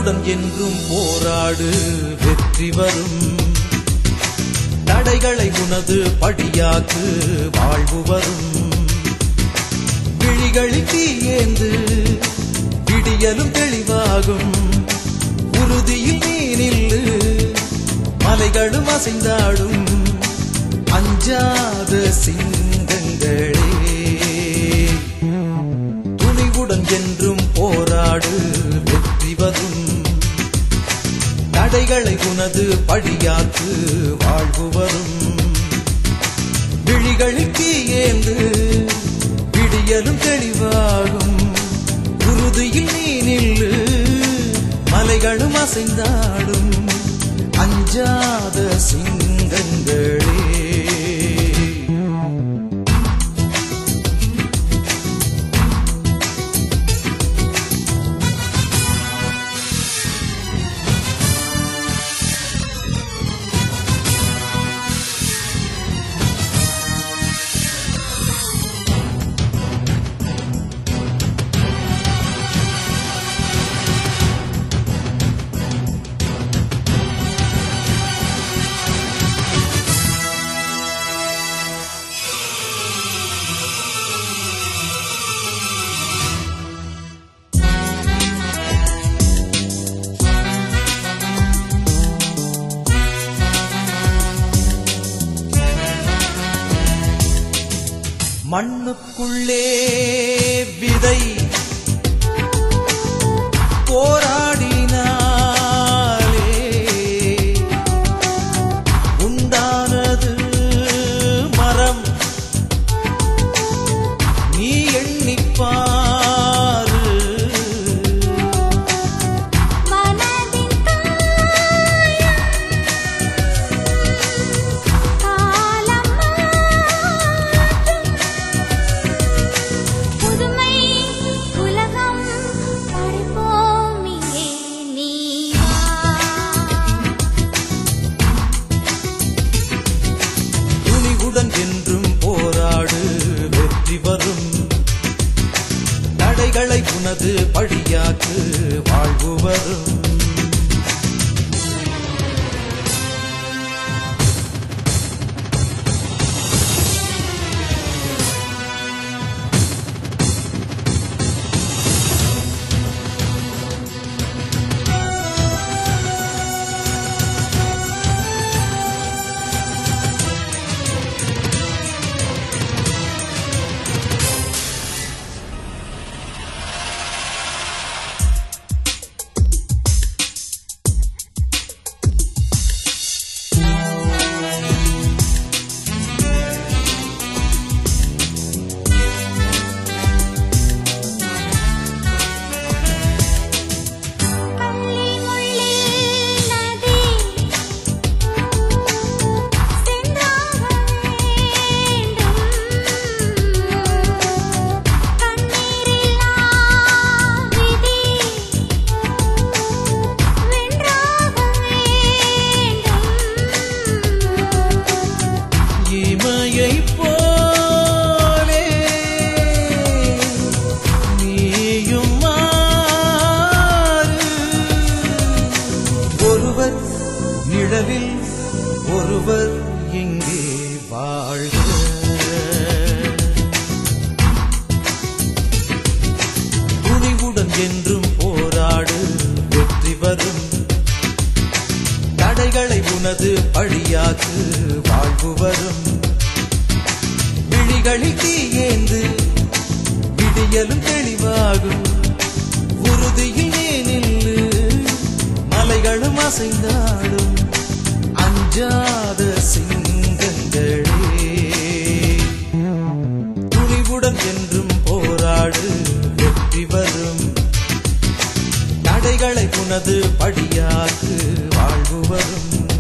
துணிவுடன் என்றும் போராடு வெற்றி வரும் தடைகளை உனது படியாக்கு வாழ்வு வரும் விழிகளில் தீயேந்து விடியலும் தெளிவாகும் உறுதியில் நீ நில்லு மலைகளும் அசைந்தாடும் அஞ்சாத சிங்கங்களே துணிவுடன் என்றும் போராடு வெற்றி வரும் தடைகளை உனது படியாக்கு வாழ்வு வரும் விழிகளில் தீயேந்து விடியலும் தெளிவாகும் உறுதியில் நீ நில்லு மலைகளும் அசைந்தாடும் அஞ்சாத சிங்கங்களே மண்ணுக்குள்ளே விதை போராடினாலே உண்டானது மரம் நீ எண்ணிப்பாரு மனதின் காயம் காலம் மாற்றும் புதுமை உலகம் படைப்போம் இங்கே நீ வா துணிவுடன் என்றும் போராடு வெற்றி வரும் தடைகளை உனது படியாக்கு வாழ்வு வரும் கள்ளி முள்ளி நதி சென்றாக வேண்டும் கண்ணீரில்லா விதி வென்றாக வேண்டும் இமையை போலே நீயும் மாறு ஒருவர் நிழலில் ஒருவர் இங்கே வாழ்க துணிவுடன் என்றும் போராடு வெற்றி வரும் தடைகளை உனது பழியாக்கு வாழ்வு வரும் விழிகளில் தீயேந்து விடியலும் தெளிவாகும் உறுதியில் நீ நில்லு மலைகளும் அசைந்தாடும் அஞ்சாத சிங்கங்களே துணிவுடன் என்றும் போராடு வெற்றி வரும் தடைகளை உனது படியாக்கு வாழ்வு வரும்